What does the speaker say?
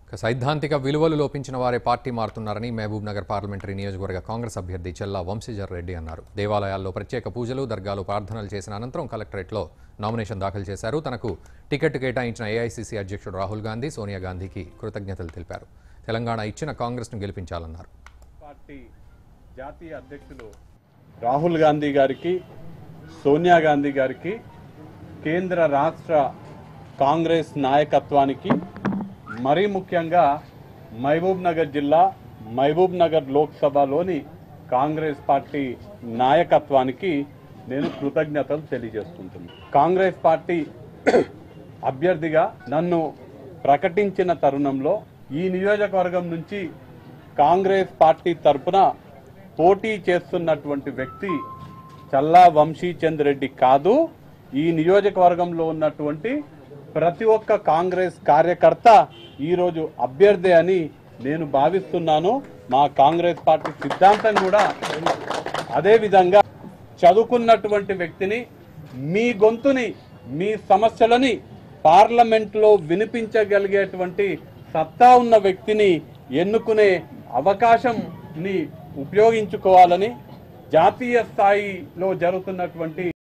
ఇక సైద్ధాంతిక విలువలు లోపించిన వారే పార్టీ మారుతున్నారని మహబూబ్ నగర్ పార్లమెంటరీ నియోజకవర్గ కాంగ్రెస్ అభ్యర్థి చెల్లా వంశీధర్ రెడ్డి అన్నారు దేవాలయాల్లో ప్రత్యేక పూజలు దర్గాలు ప్రార్థనలు చేసిన అనంతరం కలెక్టరేట్లో నామినేషన్ దాఖలు చేశారు తనకు టికెట్ కేటాయించిన ఏఐసీసీ అధ్యక్షుడు రాహుల్ గాంధీ సోనియా గాంధీకి కృతజ్ఞతలు తెలిపారు తెలంగాణ ఇచ్చిన కాంగ్రెస్ను గెలిపించాలన్నారు పార్టీ జాతీయ అధ్యక్షులు రాహుల్ గాంధీ గారికి సోనియా గాంధీ గారికి కేంద్ర రాష్ట్ర కాంగ్రెస్ నాయకత్వానికి మరీ ముఖ్యంగా మహబూబ్ నగర్ జిల్లా మహబూబ్ నగర్ లోక్సభలోని కాంగ్రెస్ పార్టీ నాయకత్వానికి నేను కృతజ్ఞతలు తెలియజేసుకుంటున్నాను కాంగ్రెస్ పార్టీ అభ్యర్థిగా నన్ను ప్రకటించిన తరుణంలో ఈ నియోజకవర్గం నుంచి కాంగ్రెస్ పార్టీ తరపున పోటీ చేస్తున్నటువంటి వ్యక్తి చల్లా వంశీచంద్ రెడ్డి కాదు ఈ నియోజకవర్గంలో ఉన్నటువంటి ప్రతి ఒక్క కాంగ్రెస్ కార్యకర్త ఈరోజు అభ్యర్థి అని నేను భావిస్తున్నాను మా కాంగ్రెస్ పార్టీ సిద్ధాంతం కూడా అదే విధంగా చదువుకున్నటువంటి వ్యక్తిని మీ గొంతుని మీ సమస్యలని పార్లమెంట్లో వినిపించగలిగేటువంటి సత్తా ఉన్న వ్యక్తిని ఎన్నుకునే అవకాశంని ఉపయోగించుకోవాలని జాతీయ స్థాయిలో జరుగుతున్నటువంటి